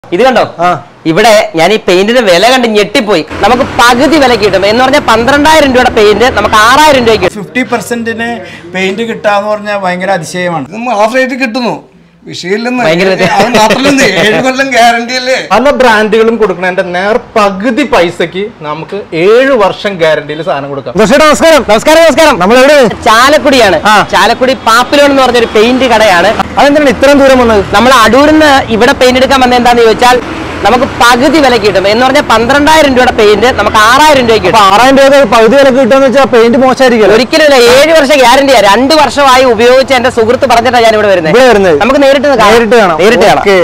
ഇത് കണ്ടോ ആ. ഇവിടെ ഞാൻ ഈ പെയിന്റിന്റെ വില കണ്ട് ഞെട്ടിപ്പോയി നമുക്ക് പകുതി വില കിട്ടും എന്ന് പറഞ്ഞാൽ പന്ത്രണ്ടായിരം രൂപയുടെ പെയിന്റ് നമുക്ക് ആറായിരം രൂപയ്ക്ക് കിട്ടും. ഫിഫ്റ്റി പെർസെന്റിന് പെയിന്റ് കിട്ടാന്ന് പറഞ്ഞാൽ ഭയങ്കര അതിശയമാണ് ഇത് ഹാഫ് റേറ്റ് കിട്ടുന്നു വിഷയമില്ലെന്ന് ഭയങ്കര വ്യത്യാസം. അത് മാത്രമല്ല ഏഴ് കൊല്ലം ഗ്യാരണ്ടി അല്ലേ പല ബ്രാൻഡുകളും കൊടുക്കുന്നതിന്റെ നേർ പകുതി പൈസക്ക് നമുക്ക് ഏഴ് വർഷം ഗ്യാരണ്ടിയിൽ സാധനം കൊടുക്കാം നമസ്കാരം നമസ്കാരം നമസ്കാരം നമ്മൾ ചാലക്കുടിയാണ് ചാലക്കുടി പാപ്പിലോൺ എന്ന് പറഞ്ഞൊരു പെയിന്റ് കടയാണ് അതെന്താണ് ഇത്രയും ദൂരം വന്നത് നമ്മൾ അടൂരിൽ നിന്ന് ഇവിടെ പെയിന്റ് എടുക്കാൻ വന്നത് എന്താന്ന് ചോദിച്ചാൽ നമുക്ക് പകുതി വില കിട്ടും എന്ന് പറഞ്ഞാൽ പന്ത്രണ്ടായിരം രൂപയുടെ പെയിന്റ് നമുക്ക് ആറായിരം രൂപയ്ക്ക് കിട്ടും ആറായിരം രൂപ പകുതി വില കിട്ടുമെന്ന് വെച്ചാൽ പെയിന്റ് മോശമായിരിക്കും ഒരിക്കലും ഇല്ല ഏഴ് വർഷം ഗ്യാരണ്ടിയാ രണ്ട് വർഷമായി ഉപയോഗിച്ച് എന്റെ സുഹൃത്ത് പറഞ്ഞിട്ടാണ് ഞാൻ ഇവിടെ വരുന്നത് ഇവിടെ വരുന്നത്? നമുക്ക് നേരിട്ട് ഒന്ന് കാണാം. നേരിട്ട് കാണാം നേരിട്ട് കാണാം ഓക്കേ.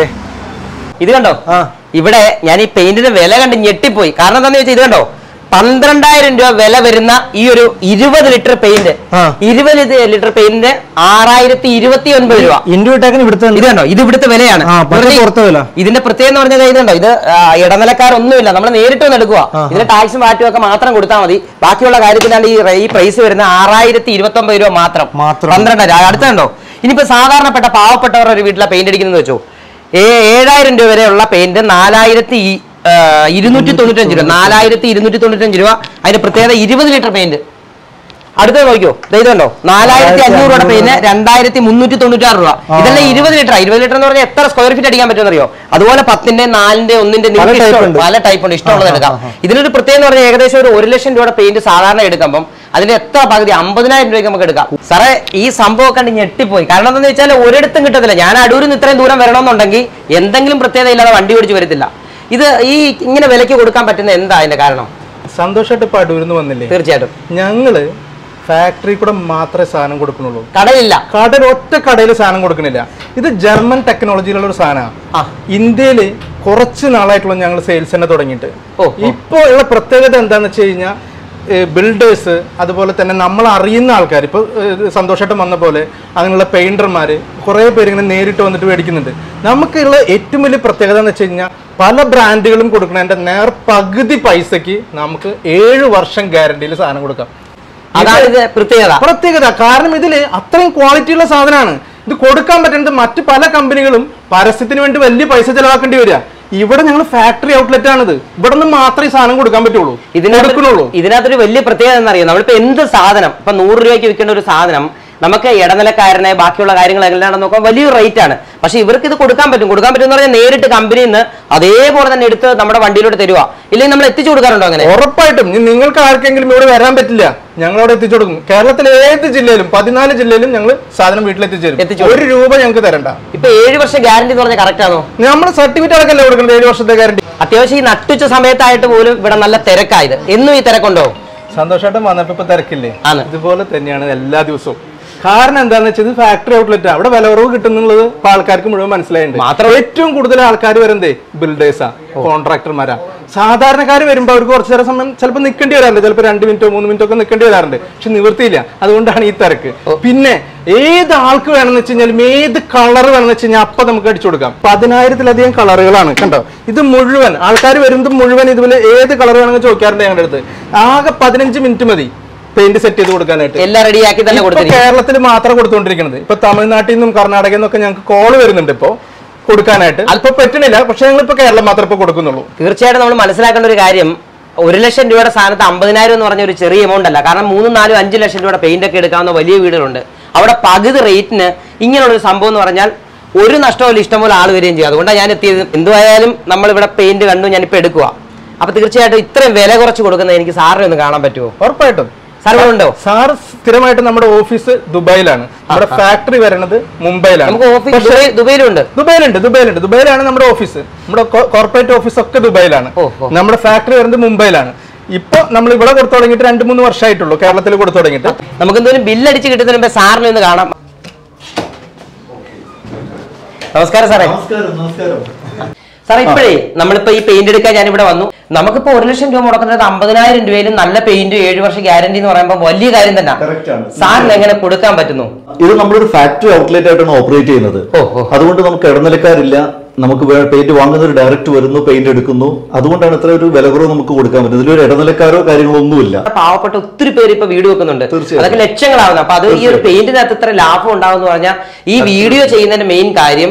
ഇത് കണ്ടോ ആ. ഇവിടെ ഞാൻ ഈ പെയിന്റിന്റെ വില കണ്ട് ഞെട്ടിപ്പോയി കാരണം എന്താണെന്ന് വെച്ചാൽ ഇത് കണ്ടോ പന്ത്രണ്ടായിരം രൂപ വില വരുന്ന ഈ ഒരു ഇരുപത് ലിറ്റർ പെയിന്റ് ആ. ഇരുപത് ലിറ്റർ പെയിന്റ് ആറായിരത്തി ഇരുപത്തി ഒൻപത് രൂപ ഇന്ത്യ വിട്ടേക്കിന് ഇവിടുത്തെ ഇത് കണ്ടോ ഇത് ഇവിടുത്തെ വിലയാണ് ആ, പക്ഷേ ഇവരുടെ ഈ- പുറത്തെ വില. ഇതിന്റെ പ്രത്യേകത എന്ന് പറഞ്ഞാൽ ഇത് കണ്ടോ ഇത് ആ, ഇടനിലക്കാരൊന്നുമില്ല നമ്മൾ നേരിട്ട് വന്ന് എടുക്കുക ഇതിന്റെ ടാക്സും വാറ്റും ഒക്കെ മാത്രം കൊടുത്താൽ മതി ബാക്കിയുള്ള കാര്യത്തിലാണ് ഈ റേ- ഈ പ്രൈസ് വരുന്ന ആറായിരത്തി ഇരുപത്തി ഒമ്പത് രൂപ മാത്രം മാത്രം. പന്ത്രണ്ടായിരം അടുത്തുണ്ടോ ഇനിയിപ്പോ സാധാരണപ്പെട്ട പാവപ്പെട്ടവർ ഒരു വീട്ടിലെ പെയിന്റ് അടിക്കുന്നത് വെച്ചോ ഏ- ഏഴായിരം രൂപ വരെയുള്ള പെയിന്റ് നാലായിരത്തി ഈ, ആ, ഇരുന്നൂറ്റി തൊണ്ണൂറ്റഞ്ച് രൂപ നാലായിരത്തി ഇരുന്നൂറ്റി തൊണ്ണൂറ്റഞ്ച് രൂപ അതിന്റെ പ്രത്യേകത ഇരുപത് ലിറ്റർ പെയിന്റ് അടുത്ത നോക്കിയോ ദേ ഇതുണ്ടോ നാലായിരത്തി അഞ്ഞൂറ് രൂപ പെയിന്റ് രണ്ടായിരത്തി മുന്നൂറ്റി തൊണ്ണൂറ്റാറ് രൂപ ഇതെല്ലാം ഇരുപത് ലിറ്റർ ഇരുപത് ലിറ്റർ എന്ന് പറഞ്ഞാൽ എത്ര സ്ക്വയർ ഫീറ്റ് അടിക്കാൻ പറ്റുമെന്ന് അറിയോ അതുപോലെ പത്തിന്റെ നാലിന്റെ ഒന്നിന്റെ നിങ്ങൾക്ക് type ഇഷ്ടം- ഉണ്ട്. പല ടൈപ്പ് ഉണ്ട് ഇഷ്ടമുള്ളത് എടുക്കാം ഇതിനൊരു പ്രത്യേകത എന്ന് പറഞ്ഞാൽ ഏകദേശം ഒരു ഒരു ലക്ഷം രൂപയുടെ പെയിന്റ് സാധാരണ എടുക്കുമ്പോൾ അതിന്റെ എത്ര പകുതി അമ്പതിനായിരം രൂപയ്ക്ക് നമുക്ക് എടുക്കാം സാറേ ഈ സംഭവം കണ്ട് ഞെട്ടിപ്പോയി കാരണം എന്താണെന്ന് വെച്ചാൽ ഒരിടത്തും കിട്ടത്തില്ല ഞാൻ അടൂരിൽ നിന്ന് ഇത്രയും ദൂരം വരണമെന്നുണ്ടെങ്കിൽ എന്തെങ്കിലും പ്രത്യേകത ഇല്ലാതെ വണ്ടി ഓടിച്ച് വരത്തില്ല ഇത് ഈ ഇങ്ങനെ വിലയ്ക്ക് കൊടുക്കാൻ പറ്റുന്ന എന്താ അതിന്റെ കാരണം സന്തോഷമായിട്ട് ഇപ്പൊ അടൂരിന്ന് വന്നില്ലേ തീർച്ചയായിട്ടും ഞങ്ങള് ഫാക്ടറി കൂടെ മാത്രമേ സാധനം കൊടുക്കുന്നുള്ളൂ കടലില്ല കടയിൽ ഒറ്റ കടയിൽ സാധനം കൊടുക്കണില്ല ഇത് ജർമ്മൻ ടെക്നോളജിയിലുള്ള ഒരു സാധനമാണ് ആ. ഇന്ത്യയിൽ കുറച്ച് നാളായിട്ടുള്ള ഞങ്ങൾ സെയിൽസ് തന്നെ തുടങ്ങിയിട്ട് ഓ, ഓ. ഇപ്പോൾ ഉള്ള പ്രത്യേകത എന്താണെന്ന് വെച്ച് കഴിഞ്ഞാൽ ബിൽഡേഴ്സ് അതുപോലെ തന്നെ നമ്മൾ അറിയുന്ന ആൾക്കാർ ഇപ്പോൾ സന്തോഷമായിട്ട് വന്ന പോലെ അങ്ങനെയുള്ള പെയിന്റർമാർ കുറേ പേര് ഇങ്ങനെ നേരിട്ട് വന്നിട്ട് മേടിക്കുന്നുണ്ട് നമുക്കുള്ള ഏറ്റവും വലിയ പ്രത്യേകത എന്ന് വെച്ച് കഴിഞ്ഞാൽ പല ബ്രാൻഡുകളും കൊടുക്കുന്നതിന്റെ നേർ പകുതി പൈസക്ക് നമുക്ക് ഏഴ് വർഷം ഗ്യാരണ്ടിയിൽ സാധനം കൊടുക്കാം അതാണ് ഇത് പ്രത്യേകത പ്രത്യേകത കാരണം ഇതില് അത്രയും ക്വാളിറ്റി ഉള്ള സാധനമാണ് ഇത് കൊടുക്കാൻ പറ്റുന്നത് മറ്റു പല കമ്പനികളും പരസ്യത്തിന് വേണ്ടി വലിയ പൈസ ചെലവാക്കേണ്ടി വരിക ഇവിടെ ഞങ്ങൾ ഫാക്ടറി ഔട്ട്ലെറ്റ് ആണിത് ഇവിടെ നിന്ന് മാത്രമേ ഈ സാധനം കൊടുക്കാൻ പറ്റുള്ളൂ കൊടുക്കുന്നുള്ളൂ ഇതിനകത്ത് ഇതിനകത്തൊരു വലിയ പ്രത്യേകത എന്നറിയാം നമ്മളിപ്പോ എന്ത് സാധനം ഇപ്പൊ നൂറ് രൂപയ്ക്ക് വിൽക്കേണ്ട ഒരു സാധനം നമുക്ക് ഇടനിലക്കാരനെ ബാക്കിയുള്ള കാര്യങ്ങളെല്ലാം നോക്കാൻ വലിയൊരു റേറ്റ് ആണ് പക്ഷെ ഇവർക്ക് ഇത് കൊടുക്കാൻ പറ്റും കൊടുക്കാൻ പറ്റും എന്ന് പറഞ്ഞാൽ നേരിട്ട് കമ്പനിയിൽ നിന്ന് അതേപോലെ തന്നെ എടുത്ത് നമ്മുടെ വണ്ടിയിലോട്ട് തരുക ഇല്ലെങ്കിൽ നമ്മൾ എത്തിച്ചു കൊടുക്കാറുണ്ടോ അങ്ങനെ ഉറപ്പായിട്ടും ഇനി നിങ്ങൾക്ക് ആർക്കെങ്കിലും ഇവിടെ വരാൻ പറ്റില്ല ഞങ്ങൾ അവിടെ എത്തിച്ചു കൊടുക്കും കേരളത്തിലെ ഏത് ജില്ലയിലും പതിനാല് ജില്ലയിലും ഞങ്ങൾ സാധനം വീട്ടിലെത്തിച്ചു എത്തിച്ചു തരും ഒരു രൂപ ഞങ്ങൾക്ക് തരണ്ട ഇപ്പൊ ഏഴ് വർഷം ഗ്യാരണ്ടി എന്ന് പറഞ്ഞാൽ കറക്റ്റ് ആണോ നമ്മൾ സർട്ടിഫിക്കറ്റ് അടക്കല്ലേ കൊടുക്കുന്നത് ഏഴ് വർഷത്തെ ഗ്യാരണ്ടി അത്യാവശ്യം ഈ നട്ടുച്ച സമയത്തായിട്ട് പോലും ഇവിടെ നല്ല തിരക്കായത് എന്നും ഈ തിരക്കുണ്ടോ സന്തോഷമായിട്ടും വന്നപ്പോ ഇപ്പൊ തിരക്കില്ലേ ആണ്. ഇതുപോലെ തന്നെയാണ് എല്ലാ ദിവസവും കാരണം എന്താന്ന് വെച്ചാൽ ഇത് ഫാക്ടറി ഔട്ട്ലെറ്റ് അവിടെ വില കുറവ് കിട്ടുന്നുള്ളത് ഇപ്പൊ ആൾക്കാർക്ക് മുഴുവൻ മനസ്സിലായിട്ടുണ്ട് മാത്രം- ഏറ്റവും കൂടുതൽ ആൾക്കാർ വരുന്നതേ ബിൽഡേഴ്സാ കോൺട്രാക്ടർമാരാ സാധാരണക്കാർ വരുമ്പോൾ അവർക്ക് കുറച്ച് നേരം സമയം ചിലപ്പോൾ നിൽക്കേണ്ടി വരാറുണ്ട് ചിലപ്പോൾ രണ്ട് മിനിറ്റോ മൂന്ന് മിനിറ്റോ ഒക്കെ നിൽക്കേണ്ടി വരാറുണ്ട് പക്ഷെ നിവൃത്തിയില്ല അതുകൊണ്ടാണ് ഈ തിരക്ക് പിന്നെ ഏത് ആൾക്ക് വേണമെന്ന് വെച്ച് കഴിഞ്ഞാലും ഏത് കളർ വേണമെന്ന് വെച്ച് കഴിഞ്ഞാൽ അപ്പൊ നമുക്ക് അടിച്ചു കൊടുക്കാം പതിനായിരത്തിലധികം കളറുകളാണ് കണ്ടോ ഇത് മുഴുവൻ ആൾക്കാർ വരുന്നത് മുഴുവൻ ഇതുപോലെ ഏത് കളർ വേണമെന്ന് ചോദിക്കാറുണ്ട് ഞങ്ങളുടെ അടുത്ത് ആകെ പതിനഞ്ച് മിനിറ്റ് മതി പെയിന്റ് സെറ്റ് ചെയ്ത് കൊടുക്കാനായിട്ട് എല്ലാം റെഡിയാക്കി തന്നെ ഇപ്പൊ കൊടുത്തിരിക്കും കേരളത്തിൽ മാത്രം കൊടുത്തുകൊണ്ടിരിക്കുന്നത് ഇപ്പൊ തമിഴ്നാട്ടിൽ നിന്നും കർണാടകയിൽ നിന്നൊക്കെ ഞങ്ങൾക്ക് കോള് വരുന്നുണ്ട് ഇപ്പോ കൊടുക്കാനായിട്ട് അല്പം പറ്റണില്ല പക്ഷെ ഞങ്ങൾ ഇപ്പൊ കേരളം മാത്രമേ ഇപ്പൊ കൊടുക്കുന്നുള്ളൂ തീർച്ചയായിട്ടും നമ്മൾ മനസ്സിലാക്കേണ്ട ഒരു കാര്യം ഒരു ലക്ഷം രൂപയുടെ സ്ഥാനത്ത് അമ്പതിനായിരം എന്ന് പറഞ്ഞ ഒരു ചെറിയ എമൗണ്ട് അല്ല കാരണം മൂന്നും നാലും അഞ്ച് ലക്ഷം രൂപയുടെ പെയിന്റ് ഒക്കെ എടുക്കാവുന്ന വലിയ വീടുകളുണ്ട് അവിടെ പകുതി റേറ്റിന് ഇങ്ങനെയുള്ള ഒരു സംഭവം എന്ന് പറഞ്ഞാൽ ഒരു നഷ്ടവും ഇഷ്ടംപോലെ ആൾ വരികയും ചെയ്യും അതുകൊണ്ടാണ് ഞാൻ എത്തിയത് എന്തുവായാലും നമ്മൾ ഇവിടെ പെയിന്റ് കണ്ടു ഞാനിപ്പോൾ എടുക്കുക അപ്പൊ തീർച്ചയായിട്ടും ഇത്രയും വില കുറച്ച് കൊടുക്കുന്നത് എനിക്ക് സാറിനെ ഒന്ന് കാണാൻ പറ്റുമോ ഉറപ്പായിട്ടും സാർ ഇവിടെ ഉണ്ടോ സാർ സ്ഥിരമായിട്ട് നമ്മുടെ ഓഫീസ് ദുബായിലാണ് നമ്മുടെ ഫാക്ടറി വരുന്നത് മുംബൈയിലാണ് നമുക്ക് ഓഫീസ് പക്ഷേ ദുബായ്- ദുബൈയിലുണ്ട് ദുബായിലുണ്ട് ദുബായിലുണ്ട് ദുബായിലാണ് നമ്മുടെ ഓഫീസ് നമ്മുടെ കോർപ്പറേറ്റ് ഓഫീസ് ഒക്കെ ദുബായിലാണ് ഓ, ഓ. നമ്മുടെ ഫാക്ടറി വരുന്നത് മുംബൈയിലാണ് ഇപ്പൊ നമ്മൾ ഇവിടെ കൊടുത്തു തുടങ്ങിയിട്ട് രണ്ട് മൂന്ന് വർഷമായിട്ടുള്ളൂ കേരളത്തിൽ കൊടുത്തു തുടങ്ങിയിട്ട് നമുക്ക് എന്തെങ്കിലും ബില്ലടിച്ച് കിട്ടുന്നതിന് മുമ്പേ സാറിനെ ഒന്ന് കാണാം നമസ്കാരം സാറേ നമസ്കാരം നമസ്കാരം സാർ ഇപ്പോഴേ നമ്മളിപ്പോ ഈ പെയിന്റ് എടുക്കാൻ ഞാൻ ഇവിടെ വന്നു നമുക്കിപ്പോ ഒരു ലക്ഷം രൂപ മുടക്കുന്നത് അമ്പതിനായിരം രൂപയിലും നല്ല പെയിന്റ് ഏഴ് വർഷം ഗ്യാരണ്ടി എന്ന് പറയുമ്പോൾ വലിയ കാര്യം തന്നെ Correct ആണ്. സാറിന് എങ്ങനെ കൊടുക്കാൻ പറ്റുന്നു ഇത് നമ്മളൊരു ഫാക്ടറി ഔട്ട്ലെറ്റ് ആയിട്ടാണ് ഓപ്പറേറ്റ് ചെയ്യുന്നത് ഓ, ഓ. അതുകൊണ്ട് നമുക്ക് ഇടനിലക്കാരില്ല നമുക്ക് പെയിന്റ് വാങ്ങുന്നവർ ഡയറക്റ്റ് വരുന്നു പെയിന്റ് എടുക്കുന്നു അതുകൊണ്ടാണ് ഇത്ര ഒരു വില കുറവ് നമുക്ക് കൊടുക്കാൻ പറ്റുന്നത് ഇതിലൊരു ഇടനിലക്കാരോ കാര്യങ്ങളോ ഒന്നുമില്ല പാവപ്പെട്ട ഒത്തിരി പേര് ഇപ്പൊ വീഡിയോ വെക്കുന്നുണ്ട് തീർച്ചയായും. അതൊക്കെ ലക്ഷങ്ങളാവുന്നു അപ്പൊ അത് ഈ ഒരു പെയിന്റിനകത്ത് ഇത്ര ലാഭം ഉണ്ടാവും എന്ന് പറഞ്ഞാൽ ഈ വീഡിയോ ചെയ്യുന്നതിന്റെ മെയിൻ കാര്യം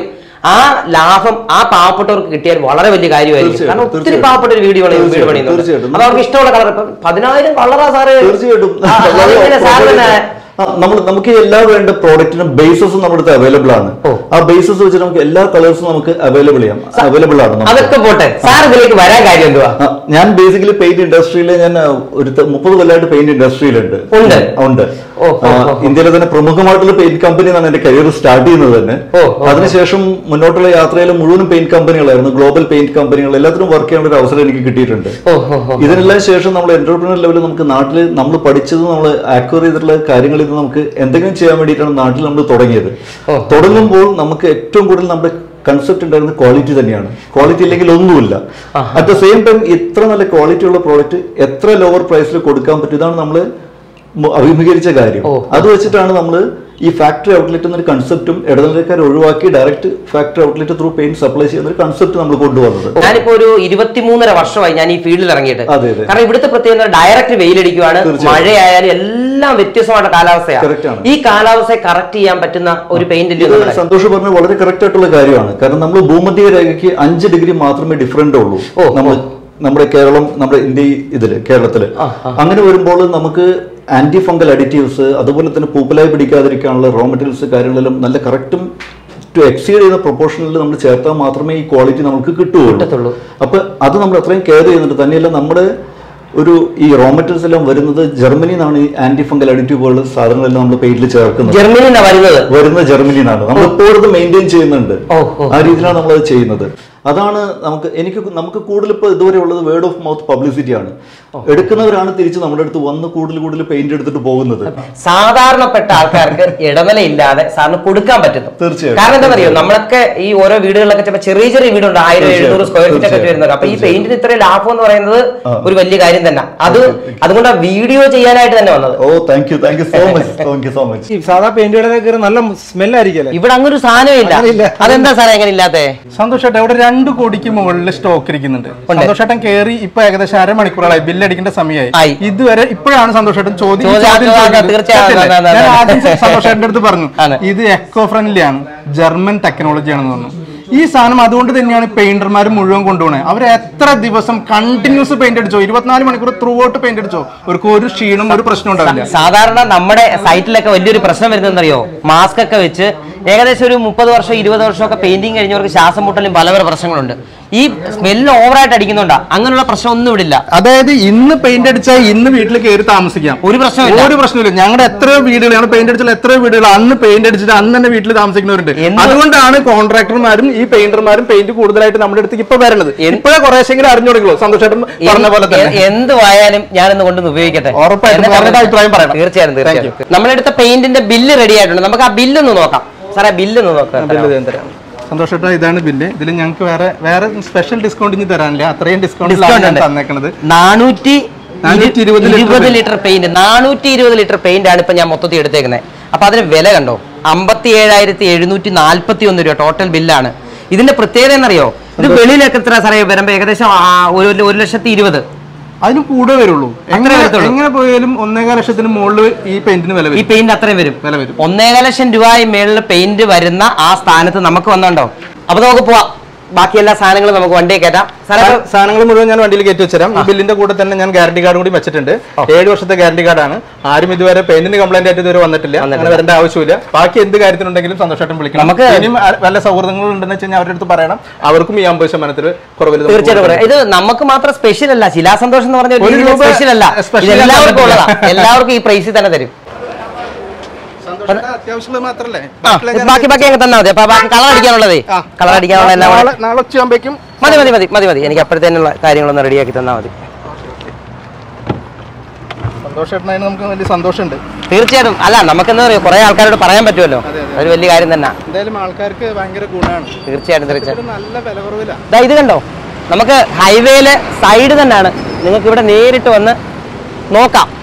ആ ലാഭം ആ പാവപ്പെട്ടവർക്ക് കിട്ടിയാൽ വളരെ വലിയ കാര്യമായിരിക്കും തീർച്ചയായിട്ടും, കാരണം ഒത്തിരി തീർച്ചയായിട്ടും. പാവപ്പെട്ട ഒരു വീഡിയോ വീട് തീർച്ചയായിട്ടും, പണിയുന്നത് തീർച്ചയായിട്ടും. അപ്പൊ അവർക്ക് ഇഷ്ടമുള്ള കളർ ഇപ്പം പതിനായിരം കളറാ സാറ് തീർച്ചയായിട്ടും ആ, അതെങ്ങനെ സാറ് തന്നെ ആ, നമ്മൾ നമുക്ക് ഈ എല്ലാ വേണ്ട പ്രോഡക്റ്റിനും ബേസസും നമ്മുടെ അടുത്ത് അവൈലബിൾ ആണ് ഓ. ആ ബേസസ് വെച്ച് നമുക്ക് എല്ലാ കളേഴ്സും നമുക്ക് അവൈലബിൾ ചെയ്യാം അവൈലബിൾ ആണ് നമുക്ക്. അതൊക്കെ പോട്ടെ സാർ ഇതിലേക്ക് വരാൻ കാര്യം എന്തുവാ ആ, ഞാൻ ബേസിക്കലി പെയിന്റ് ഇൻഡസ്ട്രിയിൽ ഞാൻ ആ, ഒരു ത- മുപ്പത് കൊല്ലമായിട്ട് പെയിന്റ് ഇൻഡസ്ട്രിയിലുണ്ട് ഉണ്ട്? ഉണ്ട് ഓ, ഓ, ആ, ഓ, ഓ. ഇന്ത്യയിലെ തന്നെ പ്രമുഖമായിട്ടുള്ള പെയിന്റ് കമ്പനി എന്നാണ് എന്റെ കരിയർ സ്റ്റാർട്ട് ചെയ്യുന്നത് തന്നെ ഓ, ഓ, ഓ. അതിനുശേഷം മുന്നോട്ടുള്ള യാത്രയിൽ മുഴുവൻ പെയിന്റ് കമ്പനികളായിരുന്നു ഗ്ലോബൽ പെയിന്റ് കമ്പനികൾ എല്ലാത്തിനും വർക്ക് ചെയ്യാനുള്ള ഒരു അവസരം എനിക്ക് കിട്ടിയിട്ടുണ്ട് ഓ ഓ ഓ ഇതിനെല്ലാം ശേഷം നമ്മൾ എന്റർപ്രീനർ ലെവലിൽ നമുക്ക് നാട്ടിൽ നമ്മൾ പഠിച്ചത് നമ്മൾ ആക്വയർ ചെയ്തിട്ടുള്ള കാര്യങ്ങളിൽ നിന്ന് നമുക്ക് എന്തെങ്കിലും ചെയ്യാൻ വേണ്ടിയിട്ടാണ് നാട്ടിൽ നമ്മൾ തുടങ്ങിയത് ഓ. തുടങ്ങുമ്പോൾ നമുക്ക് ഏറ്റവും കൂടുതൽ നമ്മുടെ കൺസെപ്റ്റ് ഉണ്ടായിരുന്നത് ക്വാളിറ്റി തന്നെയാണ് ക്വാളിറ്റി ഇല്ലെങ്കിൽ ഒന്നുമില്ല അറ്റ് ദ സെയിം ടൈം ഇത്ര നല്ല ക്വാളിറ്റി ഉള്ള പ്രോഡക്റ്റ് എത്ര ലോവർ പ്രൈസിൽ കൊടുക്കാൻ പറ്റും ഇതാണ് നമ്മൾ അഭിമുഖീകരിച്ച കാര്യം ഓ. അത് വെച്ചിട്ടാണ് നമ്മൾ ഈ ഫാക്ടറി ഔട്ട്ലെറ്റ് എന്നൊരു കൺസെപ്റ്റും ഇടനിലക്കാർ ഒഴിവാക്കി direct factory outlet through paint supply ചെയ്യുന്ന ഒരു കൺസെപ്റ്റ് നമ്മൾ കൊണ്ടുവന്നത് ഞാനിപ്പോ ഒരു ഇരുപത്തിമൂന്നര വർഷമായി ഞാൻ ഈ ഫീൽഡിൽ ഇറങ്ങിയിട്ട് അതെ, അതെ. കാരണം ഇവിടുത്തെ പ്രത്യേകത ഡയറക്റ്റ് വെയിലടിക്കുവാണ് തീർച്ചയായും. മഴയായാലും എല്ലാം വ്യത്യസ്തമായിട്ട് Correct കാലാവസ്ഥയാണ് ആണ്. ഈ കാലാവസ്ഥയെ കറക്റ്റ് ചെയ്യാൻ പറ്റുന്ന ഒരു പെയിന്റ് ഇത് സന്തോഷ് പറഞ്ഞ വളരെ കറക്റ്റ് ആയിട്ടുള്ള കാര്യമാണ് കാരണം നമ്മൾ ഭൂമധ്യ രേഖയ്ക്ക് അഞ്ച് ഡിഗ്രി മാത്രമേ ഡിഫറൻറ്റ് ഉള്ളൂ ഓ, നമ്മൾ നമ്മുടെ കേരളം നമ്മുടെ ഇന്ത്യ ഇതില് കേരളത്തില് ആ, ആ. അങ്ങനെ വരുമ്പോൾ നമുക്ക് ആന്റി ഫംഗൽ അഡിറ്റീവ്സ് അതുപോലെ തന്നെ പൂപ്പലായി പിടിക്കാതിരിക്കാനുള്ള റോ മെറ്റീരിയൽസ് കാര്യങ്ങളെല്ലാം നല്ല കറക്റ്റും ടു എക്സീഡ് ചെയ്യുന്ന പ്രൊപ്പോർഷനിൽ നമ്മൾ ചേർത്താൽ മാത്രമേ ഈ ക്വാളിറ്റി നമുക്ക് കിട്ടത്തുള്ളൂ. കിട്ടുകയുള്ളൂ അപ്പൊ അത് നമ്മൾ അത്രയും കെയർ ചെയ്യുന്നുണ്ട് തന്നെയല്ല നമ്മുടെ ഒരു ഈ റോ മെറ്റീരിയൽസ് എല്ലാം വരുന്നത് ജർമ്മനിയിൽ നിന്നാണ് ഈ ആന്റി ഫംഗൽ അഡിറ്റീവ് പോലുള്ള സാധനങ്ങളെല്ലാം നമ്മൾ പെയിന്റിൽ ചേർക്കുന്നത് ജർമ്മനിയിൽ നിന്നാണ് വരുന്നത് വരുന്ന ജർമ്മനിയിൽ നിന്നാണ് നമ്മൾ ഇപ്പോഴും ഇത് മെയിൻറ്റെയിൻ ചെയ്യുന്നുണ്ട് ഓ, ഓ. ആ രീതിയിലാണ് നമ്മൾ അത് ചെയ്യുന്നത് അതാണ് നമുക്ക് എനിക്ക് നമുക്ക് കൂടുതൽ ഇപ്പോൾ ഇതുവരെ ഉള്ളത് വേർഡ് ഓഫ് മൗത്ത് പബ്ലിസിറ്റി ആണ് എടുക്കുന്നവരാണ് തിരിച്ച് നമ്മുടെ അടുത്ത് വന്ന് കൂടുതൽ കൂടുതൽ പെയിന്റ് എടുത്തിട്ട് പോകുന്നത് സാധാരണപ്പെട്ട ആൾക്കാർക്ക് ഇടനില ഇല്ലാതെ സാറിന് കൊടുക്കാൻ പറ്റുന്നു തീർച്ചയായും. കാരണം എന്താ പറയുക നമ്മളൊക്കെ ഈ ഓരോ വീടുകളിലൊക്കെ ചിലപ്പോൾ ചെറിയ ചെറിയ വീടുണ്ട് ആയിരം തീർച്ചയായും. എഴുന്നൂറ് സ്ക്വയർ ഫീറ്റ് ഒക്കെ തീർച്ചയായും. വരുന്നത് അപ്പൊ ഈ പെയിന്റിന് ഇത്രയും ലാഭം എന്ന് പറയുന്നത് ആ. ഒരു വലിയ കാര്യം തന്നെ അത് അതുകൊണ്ട് വീഡിയോ ചെയ്യാനായിട്ട് തന്നെ വന്നത് oh thank you thank you so much thank you so much ഈ സാധാ പെയിന്റ് കടയിലൊക്കെ കയറി നല്ല സ്മെല്ലായിരിക്കും ഇവിടെ അങ്ങനെ ഒരു സാധനം ഇല്ല അങ്ങനെയില്ല. അതെന്താ സാറേ എങ്ങനെ ഇല്ലാത്തേ സന്തോഷേട്ടൻ ഇവിടെ രണ്ട് കോടിക്ക് മുകളിൽ സ്റ്റോക്ക് ഇരിക്കുന്നുണ്ട് സന്തോഷേട്ടൻ കയറി ഇപ്പൊ ഏകദേശം അരമണിക്കൂറായി ബില്ലടിക്കേണ്ട ആയി. സമയമായി ഇതുവരെ ഇപ്പോഴാണ് സന്തോഷേട്ടൻ ചോദ്യം ഈ ചോദ്യം- ചോദ്യം ആ, ചോദിക്കുന്നത്. തീർച്ചയായും. തെറ്റല്ലേ? അതെ, അതെ, ഞാൻ അതെ. ആദ്യം സന്തോഷേട്ടന്റെ അടുത്ത് പറഞ്ഞു ആണ്. ഇത് എക്കോ ഫ്രണ്ട്ലി ആണ് ജർമ്മൻ ടെക്നോളജി ആണെന്ന് പറഞ്ഞു ഈ സാധനം അതുകൊണ്ട് തന്നെയാണ് പെയിന്റർമാർ മുഴുവൻ കൊണ്ടുപോകുന്നത് അവർ എത്ര ദിവസം കണ്ടിന്യൂസ് പെയിന്റ് അടിച്ചോ ഇരുപത്തിനാല് മണിക്കൂർ ത്രൂ ഔട്ട് പെയിന്റ് അടിച്ചോ അവർക്ക് ഒരു ക്ഷീണം ഒരു പ്രശ്നം ഉണ്ടാവില്ല സാധാരണ നമ്മുടെ സൈറ്റിലൊക്കെ വലിയൊരു പ്രശ്നം വരുന്നതെന്നറിയോ മാസ്ക് ഒക്കെ വെച്ച് ഏകദേശം ഒരു മുപ്പത് വർഷം ഇരുപത് വർഷമൊക്കെ പെയിന്റിങ് കഴിഞ്ഞവർക്ക് ശ്വാസം മുട്ടലും പല പല പ്രശ്നങ്ങളുണ്ട് ഈ സ്മെല്ല് ഓവറായിട്ട് അടിക്കുന്നുണ്ടാ അങ്ങനെയുള്ള പ്രശ്നം ഒന്നും ഇവിടില്ല അതായത് ഇന്ന് പെയിന്റ് അടിച്ചാൽ ഇന്ന് വീട്ടിൽ കയറി താമസിക്കാം ഒരു പ്രശ്നമില്ല ഒരു പ്രശ്നമില്ല ഞങ്ങളുടെ എത്രയോ വീടുകൾ ഞങ്ങൾ പെയിന്റ് അടിച്ചാൽ എത്രയോ വീടുകൾ അന്ന് പെയിന്റ് അടിച്ചിട്ട് അന്ന് തന്നെ വീട്ടിൽ താമസിക്കുന്നവരുണ്ട് എന്ത്? അതുകൊണ്ടാണ് കോൺട്രാക്ടർമാരും ഈ പെയിന്റർമാരും പെയിന്റ് കൂടുതലായിട്ട് നമ്മുടെ അടുത്തേക്ക് ഇപ്പൊ വരുന്നത് എന്ത്? ഇപ്പോഴേ കുറേശ്ശെങ്കിലും അറിഞ്ഞു തുടങ്ങുള്ളൂ സന്തോഷമായിട്ടും പറഞ്ഞ പോലെ തന്നെ എ- എന്തുവായാലും ഞാനിന്ന് കൊണ്ടൊന്ന് ഉപയോഗിക്കട്ടെ ഉറപ്പായിട്ടും എന്നിട്ട് അവരുടെ അഭിപ്രായം പറയണം. തീർച്ചയായും Thank തീർച്ചയായും നമ്മളെടുത്ത പെയിന്റിന്റെ ബില്ല് റെഡി ആയിട്ടുണ്ട് നമുക്ക് ആ ബില്ല് ഒന്ന് നോക്കാം സാറേ ബില്ല് ഒന്ന് നോക്കാം ബില്ല് ഞാൻ തരാം സന്തോഷേട്ടാ ഇതാണ് ബില്ല് ഇതിൽ ഞങ്ങൾക്ക് വേറെ വേറെ സ്പെഷ്യൽ ഡിസ്കൗണ്ട് ഇനി തരാനില്ല അത്രയും ഡിസ്കൗണ്ട് ഡിസ്കൗണ്ട് ഉണ്ട് തന്നേക്കണത് നാനൂറ്റി നാനൂറ്റി ഇരുപത് ലിറ്റർ ഇരുപത് ലിറ്റർ പെയിന്റ് നാനൂറ്റി ഇരുപത് ലിറ്റർ പെയിന്റ് ആണ് ഇപ്പൊ ഞാൻ മൊത്തത്തിൽ എടുത്തേക്കുന്നത് അപ്പൊ അതിന് വില കണ്ടോ അമ്പത്തി ഏഴായിരത്തി എഴുന്നൂറ്റി നാല്പത്തി ഒന്ന് രൂപ ടോട്ടൽ ബില്ലാണ് ഇതിന്റെ പ്രത്യേകത എന്നറിയോ ഇത് വെളിയിലൊക്കെ എത്ര സാറേ വരുമ്പോ ഏകദേശം ആ, ഒരു ഒരു ലക്ഷത്തി ഇരുപത് അതിന് കൂടെ വരുള്ളൂ എങ്ങനെ വരത്തുള്ളൂ. എങ്ങനെ പോയാലും ഒന്നേകാൽ ലക്ഷത്തിന് മുകളിൽ ഈ പെയിന്റിന് വില ഈ വരും പെയിന്റ് അത്രയും വരും വില വരും ഒന്നേകാൽ ലക്ഷം രൂപയും മേളിൽ പെയിന്റ് വരുന്ന ആ സ്ഥാനത്ത് നമുക്ക് വന്നുണ്ടോ അപ്പൊ നമുക്ക് പോവാം ബാക്കി എല്ലാ സാധനങ്ങളും നമുക്ക് വണ്ടിയെ കയറ്റാം സാറേ ഇപ്പൊ- സാധനങ്ങൾ മുഴുവൻ ഞാൻ വണ്ടിയിൽ കയറ്റി വെച്ചുതരാം ഈ ബില്ലിന്റെ കൂടെ തന്നെ ഞാൻ ഗ്യാരണ്ടി കാർഡ് കൂടി വെച്ചിട്ടുണ്ട് ഏഴ് വർഷത്തെ ഗ്യാരണ്ടി കാർഡാണ് ആരും ഇതുവരെ പെയിന്റിന് കംപ്ലൈന്റ് ആയിട്ട് ഇതുവരെ വന്നിട്ടില്ല അങ്ങനെ വരേണ്ട ആവശ്യമില്ല ബാക്കി എന്ത് കാര്യത്തിനുണ്ടെങ്കിലും സന്തോഷമായിട്ടും വിളിക്കണം നമുക്ക് ഇനിയും ആ- വല്ല സൗഹൃദങ്ങൾ ഉണ്ടെന്ന് വെച്ച് കഴിഞ്ഞാൽ അവരുടെ അടുത്ത് പറയണം അവർക്കും ഈ അമ്പത് ശതമാനത്തിൽ കുറവിൽ നമുക്ക് തീർച്ചയായിട്ടും പറയാം. ഇത് നമുക്ക് മാത്രം സ്പെഷ്യൽ അല്ല ശിലാസന്തോഷം എന്ന് പറഞ്ഞ ഒരു രൂപ സ്പെഷ്യൽ അല്ല special ഇത് എല്ലാവർക്കും അല്ല. ഉള്ളതാ എല്ലാവർക്കും ഈ പ്രൈസിൽ തന്നെ തരും സന്തോഷേട്ടാ അത്യാവശ്യമുള്ളത് മാത്രല്ലേ ആ, ബാക്കി ബാക്കി അങ്ങ് തന്നാ മതി അപ്പൊ ബാക്കി കളർ അടിക്കാനുള്ളതേ ആ. കളർ അടിക്കാനുള്ള എല്ലാം കൂടെ- നാളെ നാളെ ഉച്ചയാകുമ്പോഴേക്കും മതി മതി മതി മതി മതി എനിക്ക് അപ്പോഴത്തേനുള്ള കാര്യങ്ങളൊന്ന് റെഡിയാക്കി തന്നാ മതി സന്തോഷേട്ടനായി നമുക്ക് വലിയ സന്തോഷമുണ്ട് തീർച്ചയായിട്ടും അല്ല നമുക്കെന്താ പറയുക കുറെ ആൾക്കാരോട് പറയാൻ പറ്റുമല്ലോ അതൊരു വലിയ കാര്യം തന്നെ എന്തായാലും ആൾക്കാർക്ക് ഭയങ്കര ഗുണമാണ് തീർച്ചയായിട്ടും തീർച്ചയായിട്ടും ഇത് നല്ല വില കുറവിലാണ് ദാ ഇത് കണ്ടോ നമുക്ക് ഹൈവേയിലെ സൈഡ് തന്നെയാണ് നിങ്ങൾക്ക് ഇവിടെ നേരിട്ട് വന്ന് നോക്കാം